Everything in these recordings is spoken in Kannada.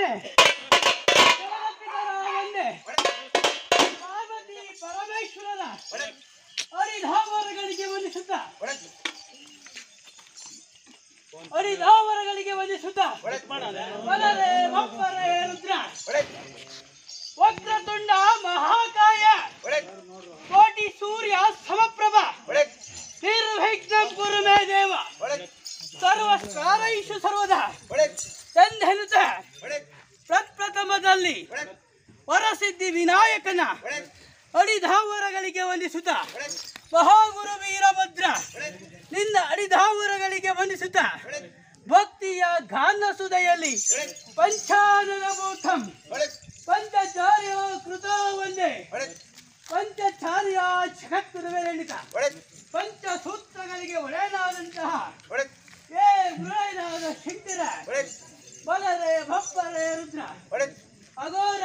ಒಂದೇ ಜಗತ್ತಿಗರ ಒಂದೇ ಪಾರ್ವತಿ ಪರಮೇಶ್ವರರ ಹರಿಧಾವರಗಳಿಗೆ ವಂದಿಸುತ್ತ ಹರಿಧಾವರಗಳಿಗೆ ವಂದಿಸುತ್ತ ಬಲರೆ ಒಪ್ಪರೆ ರುದ್ರ ವಕ್ರತುಂಡ ಮಹಾಕಾಯ ಕೋಟಿ ಸೂರ್ಯ ಸಮಪ್ರಭ ನಿರ್ವಿಘ್ನಂ ಕುರು ಮೇ ದೇವ ಸರ್ವ ಕಾರೈಷು ಸರ್ವದ ಎಂದೆನುತ ಪ್ರಪ್ರಥಮದಲ್ಲಿ ವರಸಿದ್ಧಿ ವಿನಾಯಕನ ಅಡಿಧಾವರಗಳಿಗೆ ವಂದಿಸುತ್ತ ಮಹಾಗುರು ವೀರಭದ್ರ ನಿನ್ನ ಅಡಿಧಾವರಗಳಿಗೆ ವಂದಿಸುತ್ತ ಭಕ್ತಿಯ ಗಾನ ಸುದೆಯಲ್ಲಿ ಪಂಚಾನನ ಭೂತಂ ಪಂಚಚಾರ್ಯ ಕೃತ ಒಂದೇ ಪಂಚಚಾರ್ಯ ಜಗದ್ಗುರುವೇ ಎಣಿತ ಪಂಚ ಸೂತ್ರಗಳಿಗೆ ಒಡೆಯನಾದಂತಹ ಏ ಗುರುನಾದ ಶಂಕರ ಬಲರೆ ಭಪ್ಪರೆ ರುದ್ರ ಅಗೋರ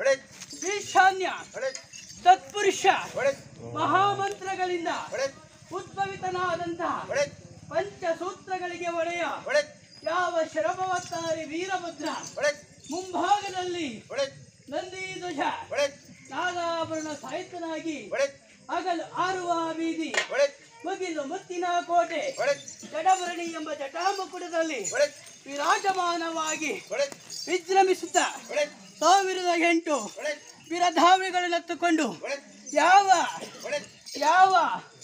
ಈಶಾನ್ಯ ತತ್ಪುರುಷ ಮಹಾಮಂತ್ರಗಳಿಂದ ಉದ್ಭವಿತನಾದಂತಹ ಪಂಚಸೂತ್ರಗಳಿಗೆ ಒಡೆಯ ಯಾವ ಶರಭವತ್ತಾರಿ ವೀರಭದ್ರ ಮುಂಭಾಗದಲ್ಲಿ ನಂದಿ ಧ್ವಜ ನಾಗಾಭರಣ ಸಾಹಿತ್ಯನಾಗಿ ಹಗಲು ಆರುವ ಬೀದಿ ಮುಗಿಲು ಮುತ್ತಿನ ಕೋಟೆ ಜಡಭರಣಿ ಎಂಬ ಜಟಾಮುಕುಟದಲ್ಲಿ ವಿರಾಜಮಾನವಾಗಿ ವಿಜೃಂಭಿಸುತ್ತ ಸಾವಿರದ ಎಂಟು ಬಿರಧಾವಿಗಳನ್ನೆತ್ತುಕೊಂಡು ಯಾವ ಯಾವ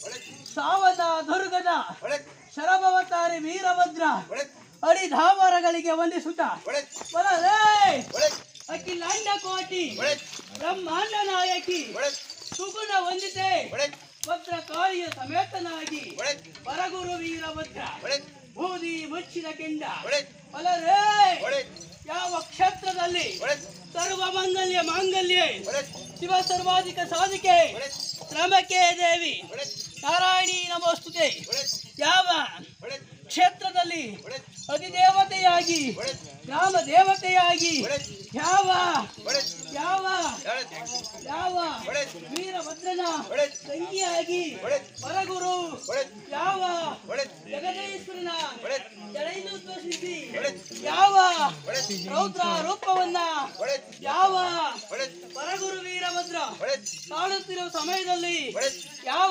ಸಾವನ ದುರ್ಗದ ಶರಭವತಾರಿ ವೀರಭದ್ರ ಹರಿಧಾವರಗಳಿಗೆ ವಂದಿಸುತ್ತ ಬರಲೇ ಅಖಿಲಾಂಡ ಕೋಟಿ ಬ್ರಹ್ಮಾಂಡ ನಾಯಕಿ ಸುಗುಣ ವಂದಿತೆ ಭದ್ರಕಾಳಿಯ ಸಮೇತನಾಗಿ ಪರಗುರು ವೀರಭದ್ರ ಬೂದಿ ಮುಚ್ಚಿದ ಕೆಂಡ ಬಲರೇ ಯಾವ ಕ್ಷೇತ್ರದಲ್ಲಿ ಸರ್ವ ಮಂಗಲ್ಯ ಮಾಂಗಲ್ಯ ಶಿವ ಸರ್ವಾಧಿಕ ಸಾಧಿಕೆ ಶ್ರಮಕ್ಕೆ ದೇವಿ ನಾರಾಯಣಿ ನಮೋಸ್ತುತೆ ಯಾವ ಕ್ಷೇತ್ರದಲ್ಲಿ ಅಧಿದೇವತೆಯಾಗಿ ಗ್ರಾಮ ದೇವತೆಯಾಗಿ ಯಾವ ಯಾವ ಯಾವ ವೀರಭದ್ರನ ತಂಗಿಯಾಗಿ ಪರಗುರು ಯಾವ ಜಗದೀಶ್ವರನ ಜಡೆಯನ್ನು ತೋರಿಸಿ ಯಾವ ರೌದ್ರ ರೂಪವನ್ನ ಯಾವ ಪರಗುರು ವೀರಭದ್ರ ಕಾಣುತ್ತಿರುವ ಸಮಯದಲ್ಲಿ ಯಾವ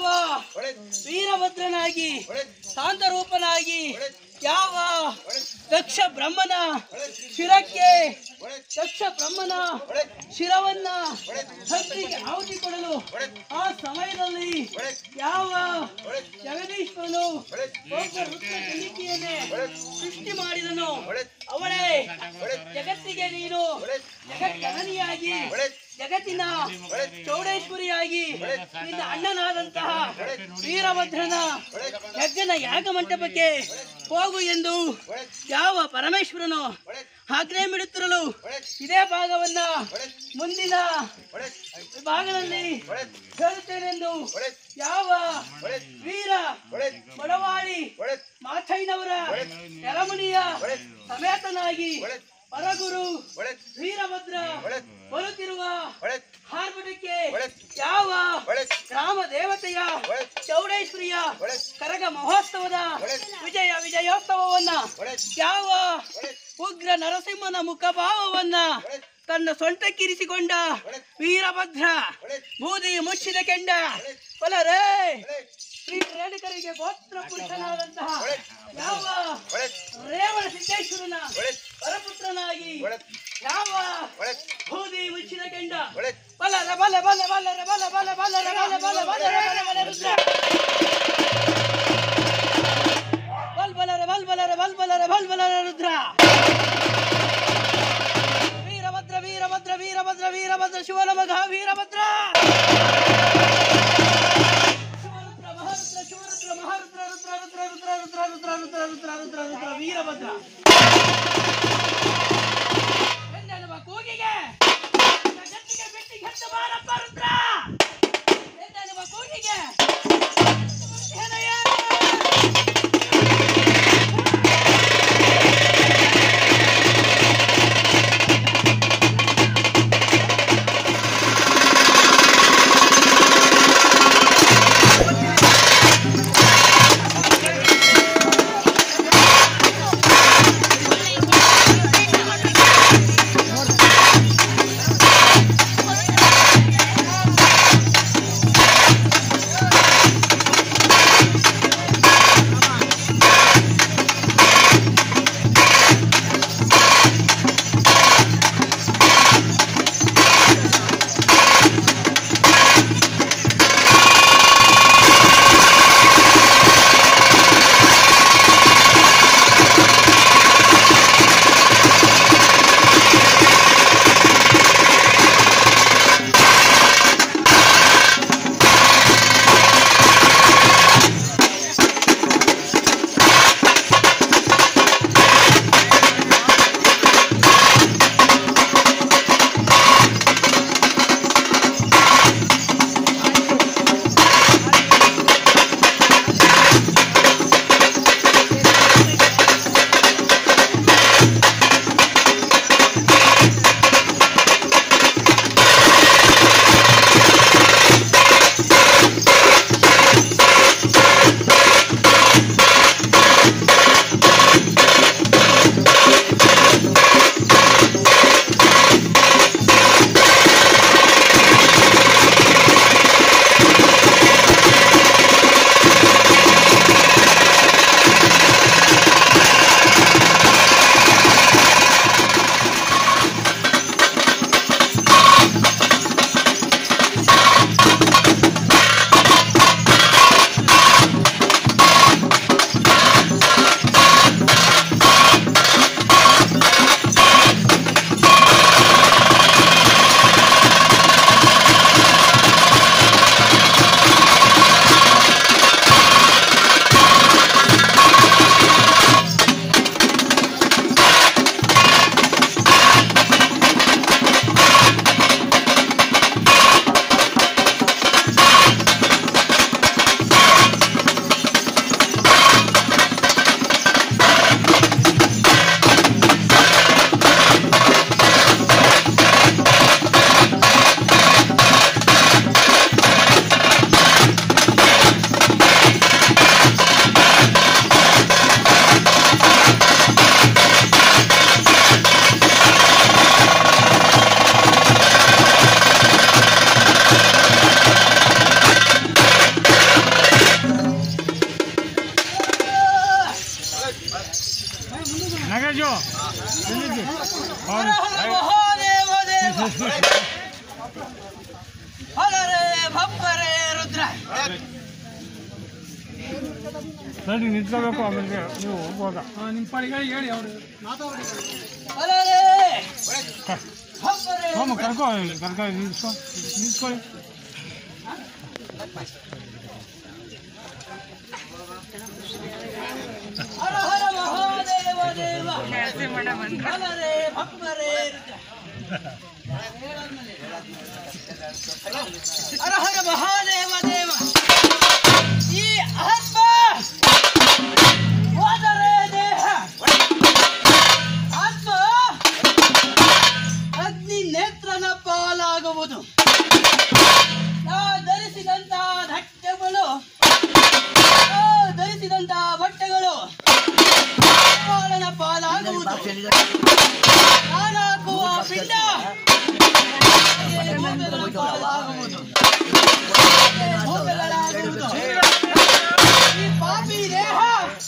ವೀರಭದ್ರನಾಗಿ ಶಾಂತ ರೂಪನಾಗಿ ಯಾವ ದಕ್ಷ ಬ್ರಹ್ಮನ ಶಿರಕ್ಕೆ ದಕ್ಷ ಬ್ರಹ್ಮನ ಶಿರವನ್ನ ಹತ್ತಿಗೆ ಆಹುತಿ ಕೊಡಲು ಆ ಸಮಯದಲ್ಲಿ ಯಾವ ಜಗದೀಶ್ವರನು ಒಬ್ಬ ವೃತ್ತ ಕಲಿಕೆಯನ್ನೇ ಸೃಷ್ಟಿ ಮಾಡಿದನು ಅವಳೇ ಜಗತ್ತಿಗೆ ನೀನು ಜಗಜ್ಜನನಿಯಾಗಿ ಜಗತ್ತಿನ ಚೌಡೇಶ್ವರಿಯಾಗಿ ನಿನ್ನ ಅಣ್ಣನಾದಂತಹ ವೀರಭದ್ರನ ಯಜ್ಞನ ಯಾಗ ಮಂಟಪಕ್ಕೆ ಹೋಗು ಎಂದು ಯಾವ ಪರಮೇಶ್ವರನು ಆಜ್ಞೆ ಬಿಡುತ್ತಿರಲು ಇದೇ ಭಾಗವನ್ನ ಮುಂದಿನ ಭಾಗದಲ್ಲಿ ಹೇಳುತ್ತೇನೆಂದು ಯಾವ ವೀರ ಬಡವಾಳಿ ಮಾಚೈನವರ ನೆಲಮಣಿಯ ಸಮೇತನಾಗಿ ಪರಗುರು ವೀರಭದ್ರ ಬರುತ್ತಿರುವ ಹಾರ್ಬಿಟಕ್ಕೆ ಯಾವ ಗ್ರಾಮ ದೇವತೆಯ ಚೌಡೇಶ್ವರಿಯ ಕರಗ ಮಹೋತ್ಸವದ ವಿಜಯ ವಿಜಯೋತ್ಸವವನ್ನ ಯಾವ ಉಗ್ರ ನರಸಿಂಹನ ಮುಖಭಾವವನ್ನ ತನ್ನ ಸೊಂಟಕ್ಕಿರಿಸಿಕೊಂಡ ವೀರಭದ್ರ ಬೂದಿ ಮುಚ್ಚಿದ ಕೆಂಡ ಬಲರೇ ಶ್ರೀ ರೇಣುಕರಿಗೆ ಗೋತ್ರ ಪುರುಷನಾದಂತಹ ಯಾವ ರೇವಣ ಸಿದ್ದೇಶ್ವರನ ಪರಪುತ್ರನಾಗಿ ಯಾವ ಬೂದಿ ಮುಚ್ಚಿದ ಕೆಂಡ ಬಲರ ಬಲ ಬಲ ಬಲರ ಬಲ ಬಲ ಬಲರ ಬಲ ಬಲ ಬಲರ ಬಲ ಬಲ ರುದ್ರ ಬಲ್ ಬಲರ ಬಲ್ ಬಲರ ಬಲ್ ಬಲರ ಬಲ್ ಬಲರ ರುದ್ರ ವೀರಭದ್ರ ವೀರಭದ್ರ ವೀರಭದ್ರ ವೀರಭದ್ರ ಶಿವನ ಮಗ ವೀರಭದ್ರ ಶಿವರುದ್ರ ಮಹಾರುದ್ರ ಶಿವರುದ್ರ ಮಹಾರುದ್ರ ರುದ್ರ ರುದ್ರ ರುದ್ರ ರುದ್ರ ರುದ್ರ ರುದ್ರ ರುದ್ರ ರುದ್ರ ರುದ್ರ ವೀರಭದ್ರ ಎಂದೆನ್ನುವ ಕೂಗಿಗೆ ಜಗತ್ತಿಗೆ ಬಿಟ್ಟು ಗೆದ್ದು ಬಾರಪ್ಪ ರುದ್ರ ಎಂದೆನ್ನುವ ಕೂಗಿಗೆ ಏನಯ್ಯ? ನೋಡಿ ನಾಗೇಶು ಹರ ಹರ ಮಹಾದೇವ ದೇವ ಹರರೇ ಭಪ್ಪರೇ ರುದ್ರ ಸರಿ ನಿಂತ್ಕೋಬೇಕು ಆಮೇಲೆ ನೀವು ಹೋಗುವಾಗ ನಿಮ್ಮ ಪಾಡಿಗಳಿಗೆ ಹೇಳಿ ಅವರು ಹರರೇ ಭಪ್ಪರೇ ಹೋಮ ಕರ್ಕೋ ಕರ್ಕೊ ನಿಲ್ಸ್ಕೊ ನಿಲ್ಸ್ಕೊಳ್ಳಿ ಹರ ಹರ ಮಹಾದೇವ ದೇವ ಹರರೇ ಭಪ್ಪರೇ ರುದ್ರ ಹರ ಹರ ಮಹಾದೇವ ದೇವ ಈ ಆತ್ಮ ಹೋದರೆ ದೇಹ ಆತ್ಮ ಅಗ್ನಿ ನೇತ್ರನ ಪಾಲಾಗುವುದು ನಾ ಧರಿಸಿದಂತಹ ಧಟ್ಟೆಗಳು ನಾ ಧರಿಸಿದಂತಹ ಬಟ್ಟೆಗಳು ಪಾಲನ ಪಾಲಾಗುವುದು ನಾನಾಕುವ ಪಿಂಡ ಭೂಮಿಗಳ ಪಾಲಾಗುವುದು ಭೂಮಿಗಳಾಗುವುದು. ಈ ಪಾಪಿ ದೇಹ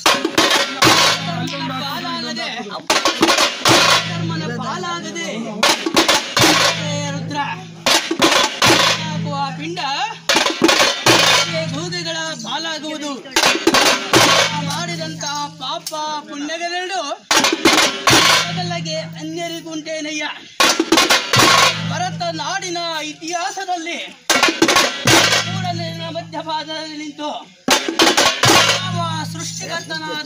ಪಾಲಾಗದೆ ಕರ್ಮನ ಪಾಲಾಗದೆ ಹೇ ರುದ್ರ ಹಾಕುವ ಪಿಂಡ ಹೇ ಗೂದೆಗಳ ಪಾಲಾಗುವುದು ನಾ ಮಾಡಿದಂತಹ ಪಾಪ ಪುಣ್ಯಗಳೆರಡು ಮೊದಲಿಗೆ ಅನ್ಯರಿಗುಂಟೇನಯ್ಯ ಭರತ ನಾಡಿನ ಇತಿಹಾಸದಲ್ಲಿ ಕೂಡಲೇ ಮಧ್ಯಭಾಗದಲ್ಲಿ ನಿಂತು ಯಾವ ಸೃಷ್ಟಿಕರ್ತನಾದ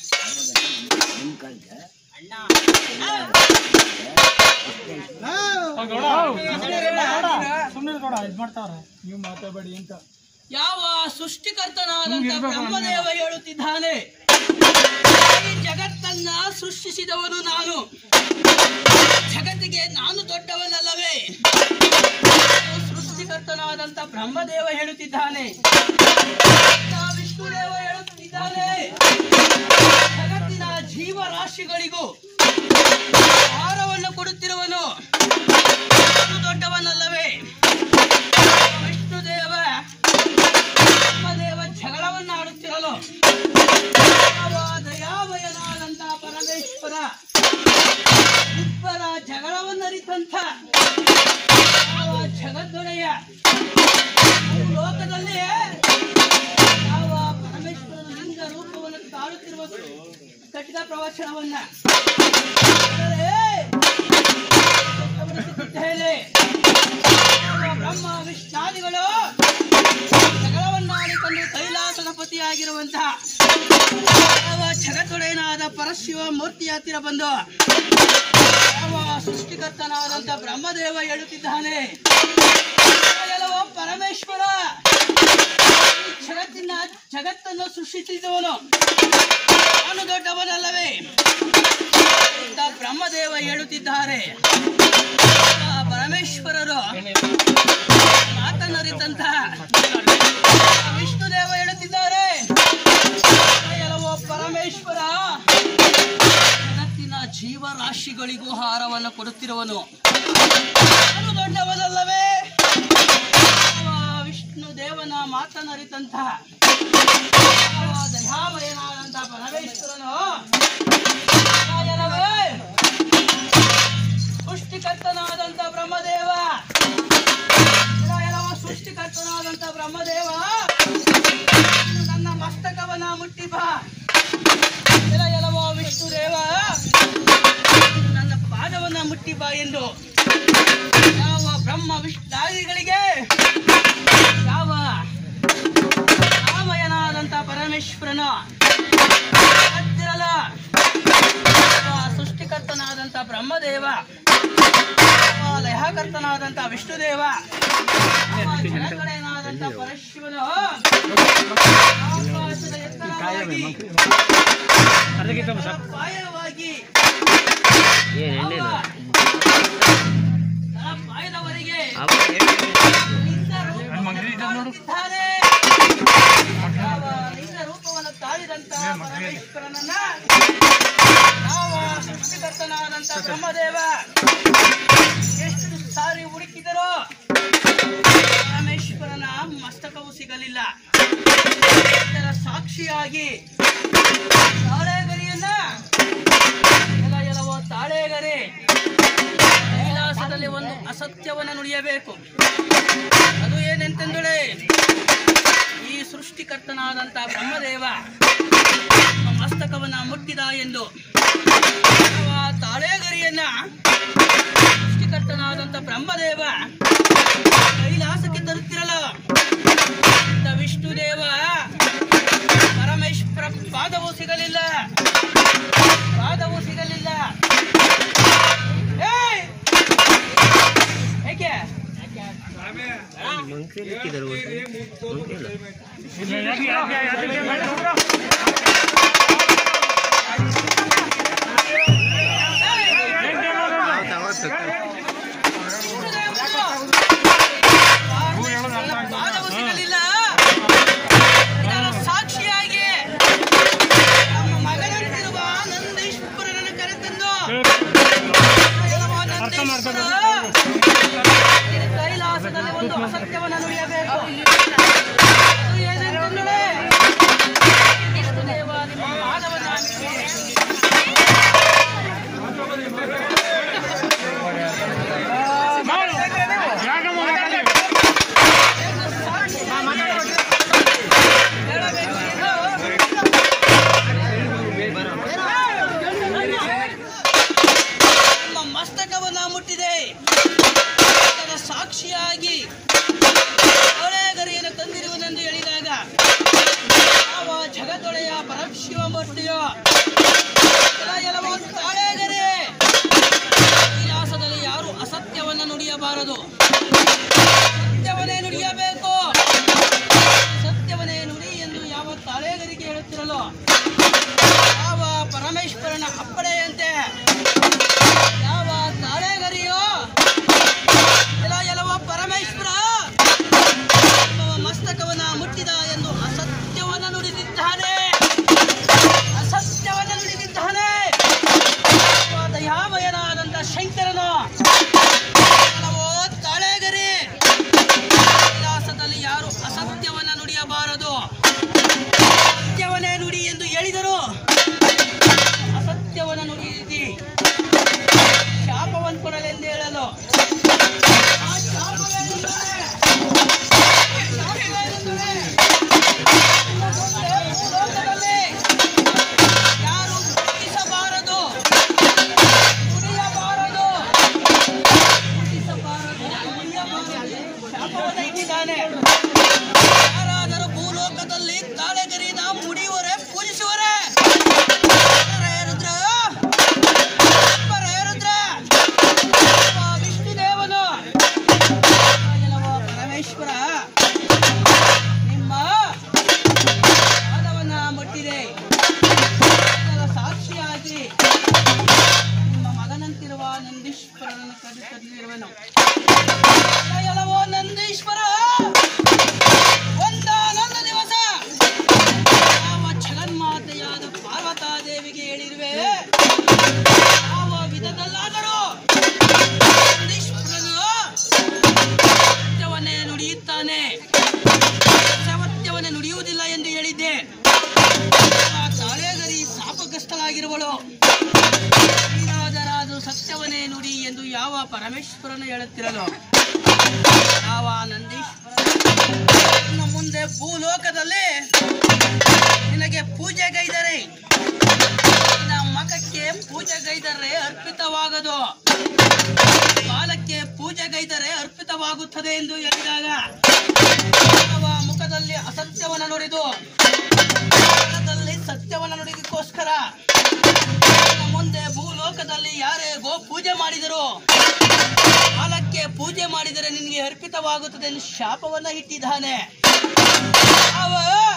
ಸುಮ್ಮನೆ ಕೊಡ ಇದು ಮಾಡ್ತಾವ್ರೆ ನೀವು ಮಾತಾಡಬೇಡಿ ಅಂತ ಯಾವ ಸೃಷ್ಟಿಕರ್ತನಾದಂತ ಬ್ರಹ್ಮದೇವ ಹೇಳುತ್ತಿದ್ದಾನೆ ಈ ಜಗತ್ತನ್ನ ಸೃಷ್ಟಿಸಿದವನು ನಾನು ಜಗತ್ತಿಗೆ ನಾನು ದೊಡ್ಡವನಲ್ಲವೇ ಸೃಷ್ಟಿಕರ್ತನಾದಂತ ಬ್ರಹ್ಮದೇವ ಹೇಳುತ್ತಿದ್ದಾನೆ ಆ ವಿಷ್ಣುದೇವ ಹೇಳುತ್ತಿದ್ದಾನೆ ಜಗತ್ತಿನ ಜೀವರಾಶಿಗಳಿಗೂ ಆಹಾರವನ್ನು ಕೊಡುತ್ತಿರುವನು ನಾನು ದೊಡ್ಡವನಲ್ಲವೇ ವಿಷ್ಣುದೇವ ಬ್ರಹ್ಮದೇವ ಜಗಳವನ್ನ ಆಡುತ್ತಿರಲು ಯಾವ ದಯಾಮಯನಾದಂತ ಪರಮೇಶ್ವರ ಇಬ್ಬರ ಜಗಳವನ್ನರಿತಂತ ಯಾವ ಜಗದ್ದೊಡೆಯ ಈ ಲೋಕದಲ್ಲಿ ಯಾವ ಪರಮೇಶ್ವರನ ಲಿಂಗ ರೂಪವನ್ನು ತಾಳುತ್ತಿರುವ ಕಟ್ಟಿದ ಪ್ರವಚನವನ್ನ ಆದರೆ ಗಮನಿಸುತ್ತಿದ್ದೇನೆ. ಯಾವ ಬ್ರಹ್ಮ ವಿಷ್ಣಾದಿಗಳು ಜಗಳವನ್ನಾಡಿಕೊಂಡು ಕೈಲಾಸದ ಪತಿಯಾಗಿರುವಂತಹ ಯಾವ ಜಗತ್ತೊಡೆಯನಾದ ಪರಶಿವ ಮೂರ್ತಿ ಹತ್ತಿರ ಬಂದು ಯಾವ ಸೃಷ್ಟಿಕರ್ತನಾದಂತ ಬ್ರಹ್ಮದೇವ ಹೇಳುತ್ತಿದ್ದಾನೆ ಎಲ್ಲವೋ ಪರಮೇಶ್ವರ ಈ ಜಗತ್ತಿನ ಜಗತ್ತನ್ನು ಸೃಷ್ಟಿಸಿದವನು ನಾನು ದೊಡ್ಡವನಲ್ಲವೇ ಅಂತ ಬ್ರಹ್ಮದೇವ ಹೇಳುತ್ತಿದ್ದಾರೆ ಆ ಪರಮೇಶ್ವರರು ಮಾತನಾಡಿದಂತಹ ವಿಷ್ಣುದೇವ ಹೇಳುತ್ತಿದ್ದಾರೆ ಎಲ್ಲವೋ ಪರಮೇಶ್ವರ ಜಗತ್ತಿನ ಜೀವರಾಶಿಗಳಿಗೂ ಆಹಾರವನ್ನು ಕೊಡುತ್ತಿರುವನು ನಾನು ದೊಡ್ಡವನಲ್ಲವೇ ಯಾವ ವಿಷ್ಣು ದೇವನ ಮಾತನಾಡಿದಂತಹ ಯಾವ ದಯಾಮಯನಾದಂತಹ ಪರಮೇಶ್ವರನು ರಾಯರವೇ, ಸೃಷ್ಟಿಕರ್ತನಾದಂತ ಬ್ರಹ್ಮದೇವ ರಾಯರವ ಸೃಷ್ಟಿಕರ್ತನಾದಂತ ಬ್ರಹ್ಮದೇವ ನೀನು ನನ್ನ ಮಸ್ತಕವನ ಮುಟ್ಟಿ ಬಾ ಎಲ ಎಲವೋ ವಿಷ್ಣುದೇವ ನೀನು ನನ್ನ ಪಾದವನ್ನ ಮುಟ್ಟಿ ಬಾ ಎಂದು ಯಾವ ಬ್ರಹ್ಮ ವಿಷ್ಣಾದಿಗಳಿಗೆ ಯಾವ ರಾಮಯನಾದಂತ ಪರಮೇಶ್ವರನ ಹತ್ತಿರಲ ಯಾವ ಸೃಷ್ಟಿಕರ್ತನಾದಂತ ಬ್ರಹ್ಮದೇವ ಯಾವ ಲಯಕರ್ತನಾದಂತ ವಿಷ್ಣುದೇವ ಯಾವ ಜಗತ್ಕಡೆಯನಾದಂತ ಪರಶಿವನು ಆಕಾಶದ ಎತ್ತರವಾಗಿ ಪಾಯವಾಗಿ ಯಾವ ಪಾಯದವರೆಗೆ ಲಿಂಗ ರೂಪವನ್ನಿದ್ದಾನೆ. ಯಾವ ಲಿಂಗ ರೂಪವನ್ನು ತಾಳಿದಂತಹ ಪರಮೇಶ್ವರನನ್ನ ಯಾವ ಸೃಷ್ಟಿಕರ್ತನಾದಂತ ಬ್ರಹ್ಮದೇವ ಎಷ್ಟು ಸಾರಿ ಹುಡುಕಿದರೋ ಪರಮೇಶ್ವರನ ಮಸ್ತಕವು ಸಿಗಲಿಲ್ಲ ಇದರ ಸಾಕ್ಷಿಯಾಗಿ ತಾಳೆಗರಿಯನ್ನ ಒಂದು ಅಸತ್ಯವನ್ನು ನುಡಿಯಬೇಕು ಅದು ಏನೆಂತೆಂದರೆ ಈ ಸೃಷ್ಟಿಕರ್ತನಾದಂಥ ಬ್ರಹ್ಮದೇವ ನಮ್ಮ ಮಸ್ತಕವನ್ನ ಮುಟ್ಟಿದ ಎಂದು ಅಥವಾ ತಾಳೆಗರಿಯನ್ನ ಸೃಷ್ಟಿಕರ್ತನಾದಂಥ ಬ್ರಹ್ಮದೇವ ಕೈಲಾಸಕ್ಕೆ ತರುತ್ತಿರಲ್ಲ ಇಂಥ ವಿಷ್ಣುದೇವ ಪರಮೇಶ್ವರ ಪಾದವೂ ಸಿಗಲಿಲ್ಲ ಪಾದವೂ ಸಿಗಲಿಲ್ಲ ಏಯ್! ಏಕೆ ಇಲ್ಲ, ಯಾಕೆ ಯಾಕೆ ಯಾಕೆ ಯಾಕೆ ಪಾದವೂ ಸಿಗಲಿಲ್ಲ ಇದರ ಸಾಕ್ಷಿಯಾಗಿ ನಮ್ಮ ಮಗನಂತಿರುವ ನಂದೀಶ್ವರನನ್ನು ಕರೆತಂದು ಅರ್ಥ ಮಾಡ್ಕೊಂಡು ಇದು ಕೈಲಾಸದಲ್ಲಿ ಒಂದು ಅಸತ್ಯವನ್ನು ನುಡಿಯಬೇಕು ಅದು ಏನೆಂದರೆ ವಿಷ್ಣುದೇವ ನಿಮ್ಮ ಪಾದವನ್ನು ಯಾಕೆ ಮಾತಾಡಿ ಹೇಳಬೇಕು ನಿಮ್ಮ ಮಸ್ತಕವನ್ನ ಮುಟ್ಟಿದೆ ಅದರ ಸಾಕ್ಷಿಯಾಗಿ ಹೊಳೆಗರಿಯನ್ನು ತಂದಿರುವುದೆಂದು ಹೇಳಿದಾಗ ಯಾವ ಜಗದೊಳೆಯ ಪರಶಿವ ಮೂರ್ತಿಯೋ ಕೆಲವು ತಾಳೆಗರಿ ವಿಲಾಸದಲ್ಲಿ ಯಾರು ಅಸತ್ಯವನ್ನು ನುಡಿಯಬಾರದು ಸತ್ಯವನ್ನೇ ನುಡಿಯಬೇಕು ಸತ್ಯವನ್ನೇ ನುಡಿ ಎಂದು ಯಾವ ತಾಳೆಗರಿಗೆ ಹೇಳುತ್ತಿರಲು ಯಾವ ಪರಮೇಶ್ವರನ ಅಪ್ಪಣೆಯಂತೆ ಯಾವ ತಾಳೆಗರಿಯೋ ಎಲ್ಲ ಎಲ್ಲವ ಪರಮೇಶ್ವರ ನಿಮ್ಮ ಮಸ್ತಕವನ್ನ ಮುಟ್ಟಿದ ಎಂದು ಅಸತ್ಯವನ್ನ ನುಡಿದಿದ್ದಾನೆ ಅಸತ್ಯವನ್ನ ನುಡಿದಿದ್ದಾನೆ ಯಾವ ದಯಾಮಯನಾದಂತ ಶಂಕರನು ಕೆಲವೋ ತಾಳೆಗರಿ ವಿಲಾಸದಲ್ಲಿ ಯಾರು ಅಸತ್ಯವನ್ನ ನುಡಿಯಬಾರದು ಸತ್ಯವನ್ನೇ ನುಡಿ ಎಂದು ಹೇಳಿದರು ಅಸತ್ಯವನ್ನು ನುಡಿದಿ ಶಾಪವನ್ನು ಕೊಡಲೆಂದು ಹೇಳಲು ಆ ಶಾಪವೇನೆಂದರೆ, ಶಾಪವೇನೆಂದರೆ, ಇನ್ನು ಮುಂದೆ ಭೂಲೋಕದಲ್ಲಿ ಯಾರು ನುಡಿಸಬಾರದು ನುಡಿಯಬಾರದು ನುಡಿಸಬಾರದು ನುಡಿಯಬಾರದು ಶಾಪವನ್ನು ಇಟ್ಟಿದ್ದಾನೆ ಯಾರಾದರೂ ಭೂಲೋಕದಲ್ಲಿ ತಾಳೆಗರಿನ ಮುಡಿಯುವರೆ ಪೂಜಿಸುವರೆ ಪರೇ ರುದ್ರ ಪರೇ ರುದ್ರ ಆ ವಿಷ್ಣುದೇವನು ಎಲ್ಲವೋ ಪರಮೇಶ್ವರ ನಿಮ್ಮ ಪಾದವನ್ನ ಮುಟ್ಟಿದೆ ಇದರ ಸಾಕ್ಷಿಯಾಗಿ ನಿಮ್ಮ ಮಗನಂತಿರುವ ನಂದೀಶ್ವರನನ್ನು ಕರೆದು ತಂದಿರುವನು ಎಲ್ಲವೋ ನಂದೀಶ್ವರ ಒಂದಾನೊಂದು ದಿವಸ ಯಾವ ಜಗನ್ಮಾತೆಯಾದ ಪಾರ್ವತಾದೇವಿಗೆ ಹೇಳಿರುವೆ ಯಾವ ವಿಧದಲ್ಲಾದರೂ ನಂದೀಶ್ವರನು ಸತ್ಯವನ್ನೇ ನುಡಿಯುತ್ತಾನೆ ಸತ್ಯವನ್ನೇ ನುಡಿಯುವುದಿಲ್ಲ ಎಂದು ಹೇಳಿದ್ದೆ ಆ ತಾಳೆಗರಿ ಶಾಪಗ್ರಸ್ತಳಾಗಿರುವಳು ಶ್ರೀರಾಜರಾಜು ಸತ್ಯವನ್ನೇ ನುಡಿ ಎಂದು ಯಾವ ಪರಮೇಶ್ವರನು ಹೇಳುತ್ತಿರಲು ಯಾವ ನಂದೀಶ್ವರ ಇನ್ನು ಮುಂದೆ ಭೂಲೋಕದಲ್ಲಿ ನಿನಗೆ ಪೂಜೆಗೈದರೆ ನಿನ್ನ ಮಖಕ್ಕೆ ಪೂಜೆಗೈದರೆ ಅರ್ಪಿತವಾಗದು ಬಾಲಕ್ಕೆ ಪೂಜೆಗೈದರೆ ಅರ್ಪಿತವಾಗುತ್ತದೆ ಎಂದು ಹೇಳಿದಾಗ ಮಾನವ ಮುಖದಲ್ಲಿ ಅಸತ್ಯವನ್ನು ನುಡಿದು ಮುಖದಲ್ಲಿ ಸತ್ಯವನ್ನು ನುಡಿದಕ್ಕೋಸ್ಕರ ಇನ್ನು ಮುಂದೆ ಭೂಲೋಕದಲ್ಲಿ ಯಾರೇ ಗೋ ಪೂಜೆ ಮಾಡಿದರು ಕಾಲಕ್ಕೆ ಪೂಜೆ ಮಾಡಿದರೆ ನಿನಗೆ ಅರ್ಪಿತವಾಗುತ್ತದೆ ಎಂದು ಶಾಪವನ್ನ ಇಟ್ಟಿದ್ದಾನೆ ಅವ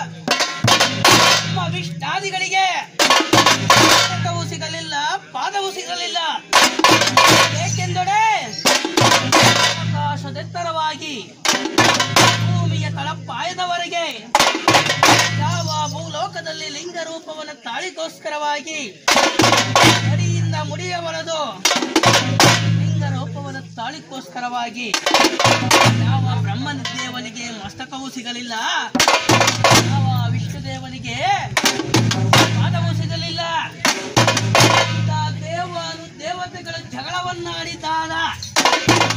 ನಮ್ಮ ವಿಷ್ಣಾದಿಗಳಿಗೆ ಪುಸ್ತಕವೂ ಸಿಗಲಿಲ್ಲ ಪಾದವೂ ಸಿಗಲಿಲ್ಲ ಏಕೆಂದರೆ ಆಕಾಶದೆತ್ತರವಾಗಿ ಭೂಮಿಯ ತಳಪಾಯದವರೆಗೆ ಯಾವ ಭೂಲೋಕದಲ್ಲಿ ಲಿಂಗ ರೂಪವನ್ನು ತಾಳಿಗೋಸ್ಕರವಾಗಿ ಅಡಿಯಿಂದ ಮುಡಿಯವರದು ಲಿಂಗ ರೂಪವನ್ನು ತಾಳಿಗೋಸ್ಕರವಾಗಿ ಯಾವ ಬ್ರಹ್ಮನ ದೇವನಿಗೆ ಮಸ್ತಕವೂ ಸಿಗಲಿಲ್ಲ ಯಾವ ವಿಷ್ಣು ದೇವನಿಗೆ ಪಾದವೂ ಸಿಗಲಿಲ್ಲ ಇಂಥ ದೇವರು ದೇವತೆಗಳು ಜಗಳವನ್ನಾಡಿದಾಗ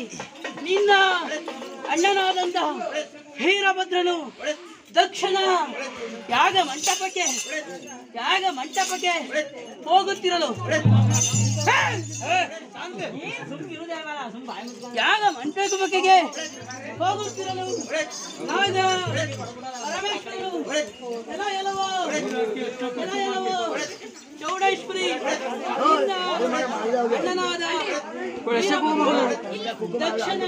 ನಿನ್ನ ಅಣ್ಣನಾದಂತಹ ವೀರಭದ್ರನು ದಕ್ಷಿಣ ಯಾಗ ಮಂಟಪಕ್ಕೆ ಯಾಗ ಮಂಟಪಕ್ಕೆ ಹೋಗುತ್ತಿರಲು ಯಾಗ ಮಂಟಪಕ್ಕೆ ಹೋಗುತ್ತಿರಲು ನಾಗ ಪರಮೇಶ್ವರನು ಎಲ ಎಲವೋ ಎಲ ಎಲವೋ ಚೌಡೇಶ್ವರಿ ನಿನ್ನ ಅಣ್ಣನಾದ ದಕ್ಷಿಣ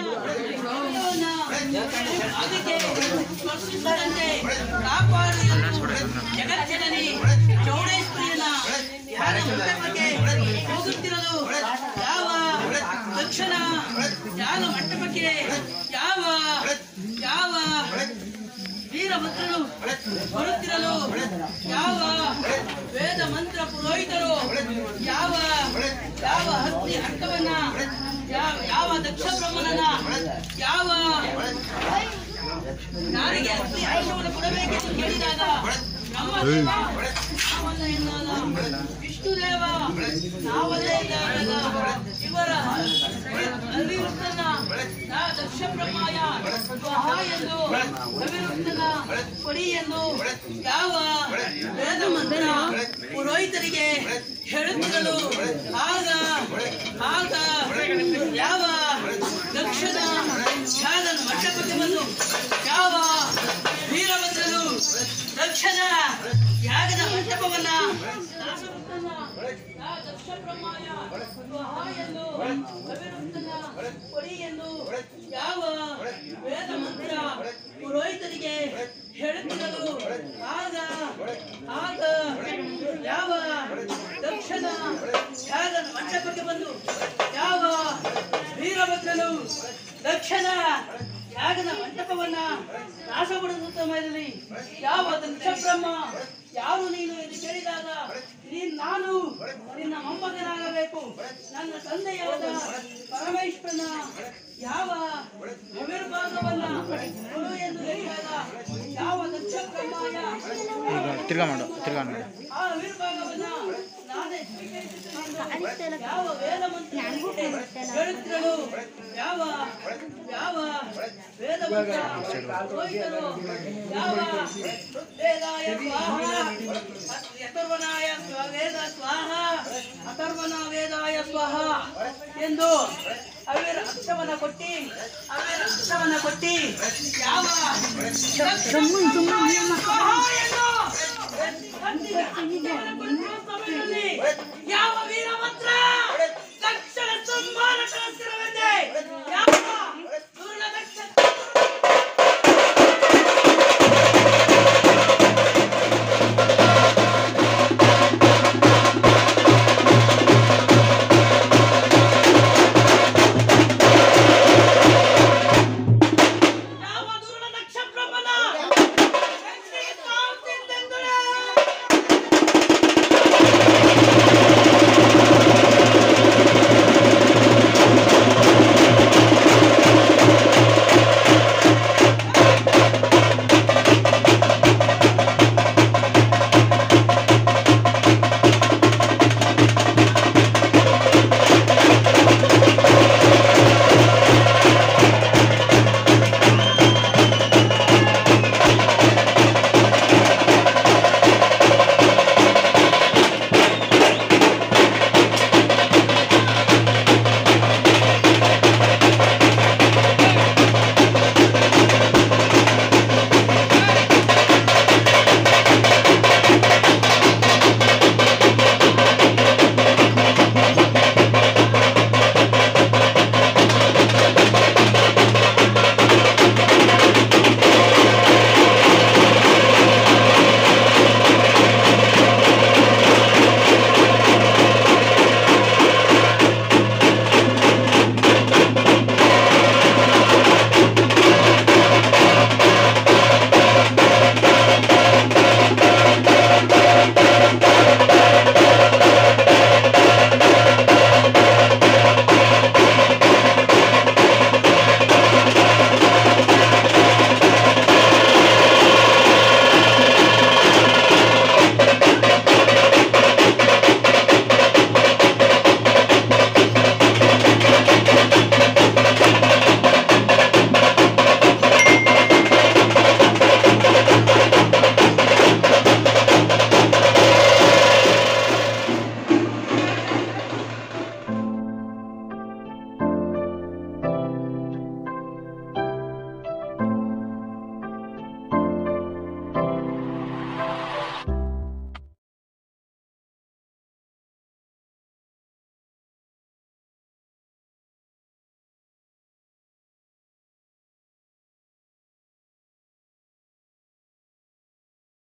ಅದಕ್ಕೆ ಸ್ಪರ್ಶಿಸದಂತೆ ಕಾಪಾಡಿ ಜಗತ್ತಿನಲ್ಲಿ ಚೌಡೇಶ್ವರಿಯನ್ನ ಯಾರ ಮಂಟಪಕ್ಕೆ ಹೋಗುತ್ತಿರಲು ಯಾವ ದಕ್ಷಿಣ ಯಾವ ಮಂಟಪಕ್ಕೆ ಯಾವ ಯಾವ ವೀರಭದ್ರನು ಬರುತ್ತಿರಲು ಯಾವ ವೇದ ಮಂತ್ರ ಪುರೋಹಿತರು ಯಾವ ಯಾವ ಹತ್ತಿ ಅರ್ಥವನ್ನ ಯಾವ ಯಾವ ದಕ್ಷ ಬ್ರಹ್ಮನನ್ನ ಯಾವ ಯಾರಿಗೆ ಹತ್ತಿ ಅರ್ಥವನ್ನು ಕೊಡಬೇಕೆಂದು ಕೇಳಿದಾಗ ಬ್ರಹ್ಮದೇವ ನಾವಲ್ಲ ಎನ್ನಲ್ಲ ವಿಷ್ಣುದೇವ ನಾವಲ್ಲೇ ಇದ್ದಾಗ ಇವರ ಅವಿವೃತ್ತನ ನಾ ದಕ್ಷ ಬ್ರಹ್ಮಾಯ ಸ್ವಹ ಎಂದು ಅವಿವೃತ್ತನ ಕೊಡಿ ಎಂದು ಯಾವ ವೇದ ಮಂತ್ರ ಪುರೋಹಿತರಿಗೆ ಹೇಳುತ್ತಿರಲು ಆಗ ಆಗ ಯಾವ ದಕ್ಷದ ಛಾದನ ಮಂಟಪಕ್ಕೆ ಬಂದು ಯಾವ ವೀರಭದ್ರನು ದಕ್ಷದ ಯಾಗದ ಮಂಟಪವನ್ನ ನಾಶವೃತ್ತನ ನಾ ದಕ್ಷ ಬ್ರಹ್ಮಾಯ ಸ್ವಹ ಎಂದು ಅವಿರುತ್ತನ ಕೊಡಿ ಎಂದು ಯಾವ ವೇದ ಮಂತ್ರ ಪುರೋಹಿತರಿಗೆ ಹೇಳುತ್ತಿರಲು ಆಗ ಆಗ ಯಾವ ದಕ್ಷದ ಯಾಗದ ಮಂಟಪಕ್ಕೆ ಬಂದು ಯಾವ ವೀರಭದ್ರನು ದಕ್ಷದ ಯಾಗದ ಮಂಟಪವನ್ನ ನಾಶಪಡಿಸುವ ಸಮಯದಲ್ಲಿ ಯಾವ ದಕ್ಷ ಬ್ರಹ್ಮ ಯಾರು ನೀನು ಎಂದು ಕೇಳಿದಾಗ ನೀನ್ ನಾನು ನಿನ್ನ ಮೊಮ್ಮಗನಾಗಬೇಕು ನನ್ನ ತಂದೆಯಾದ ಪರಮೇಶ್ವರನ ಯಾವ ಅವಿರ್ಭಾಗವನ್ನ ಕೊಡು ಎಂದು ಹೇಳಿದಾಗ ಯಾವ ದಕ್ಷ ಬ್ರಹ್ಮಾಯ ತಿರ್ಗಾ ಮಾಡು ತಿರ್ಗಾ ಮಾಡು ಆ ಅವಿರ್ಭಾಗವನ್ನ ನಾನೇ ಸ್ವೀಕರಿಸುತ್ತೇನೆ. ಯಾವ ವೇದ ಮಂತ್ರ ಹೇಳುತ್ತಿರಲು ಯಾವ ಯಾವ ವೇದ ಮಂತ್ರ ಪುರೋಹಿತರು ಯಾವ ವೇದಾಯ ಸ್ವಾಹ ಅಥರ್ವನಾಯ ಸ್ವ- ವೇದ ಸ್ವಾಹ ಅಥರ್ವನ ವೇದಾಯ ಸ್ವಾಹ ಎಂದು ಅವಿರ ಅಕ್ಷವನ್ನ ಕೊಟ್ಟಿ ಅವಿರ ಅಕ್ಷವನ್ನ ಕೊಟ್ಟಿ ಯಾವ ಸ್ವಾಹ ಎಂದು ಸಮಯದಲ್ಲಿ ಯಾವ ವೀರಭದ್ರ ತಕ್ಷಣ ಸಂಹಾರ ಕಳಿಸಿರುವಂತೆ ಯಾವ